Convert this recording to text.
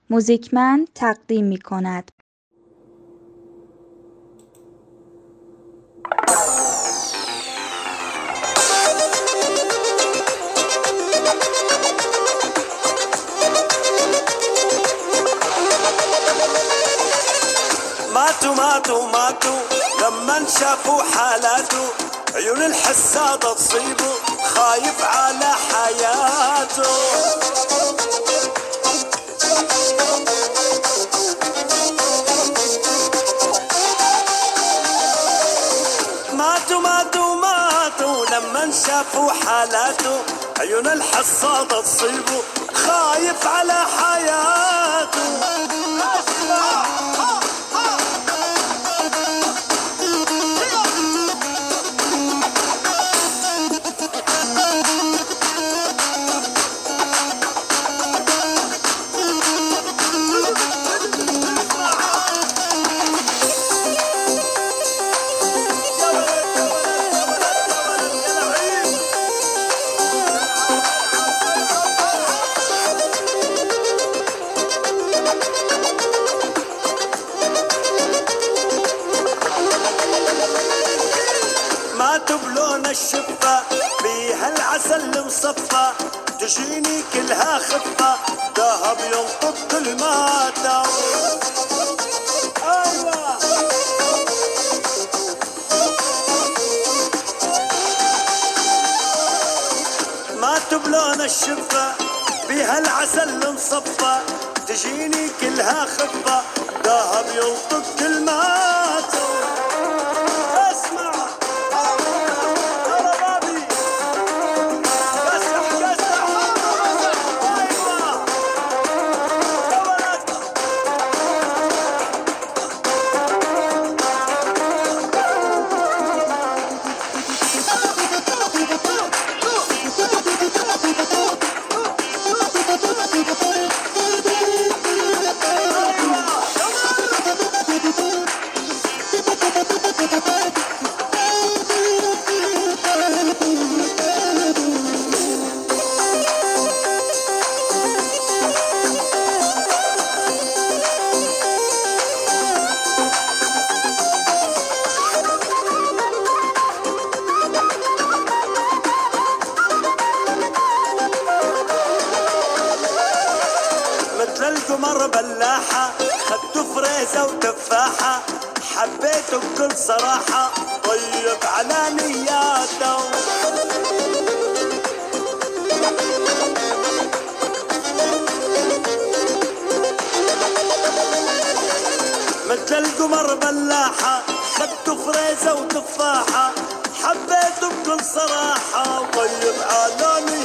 موزیکمن تقدیم می کند. ماتوا ماتوا ماتوا لما شافوا حالاته عيون الحسادة تصيبه خايف على حياته ماتوا ماتوا ماتوا لما شافوا حالاته عيون الحصادة تصيبه خايف على حياته ماتوا بلون الشفة بيها العسل مصفى تجيني كلها خفة ذهب ينطق كل ما أيوة ماتوا بلون الشفة بيها العسل مصفى تجيني كلها خفة ذهب ينطق كل ما اسمع يلا بابي كسح كسح ايوه يا ولد مثل القمر بلاحة خدته فريزة وتفاحة حبيته بكل صراحة طيب على نياته مثل القمر بلاحة خدته فريزة وتفاحة حبيته بكل صراحة طيب على نياته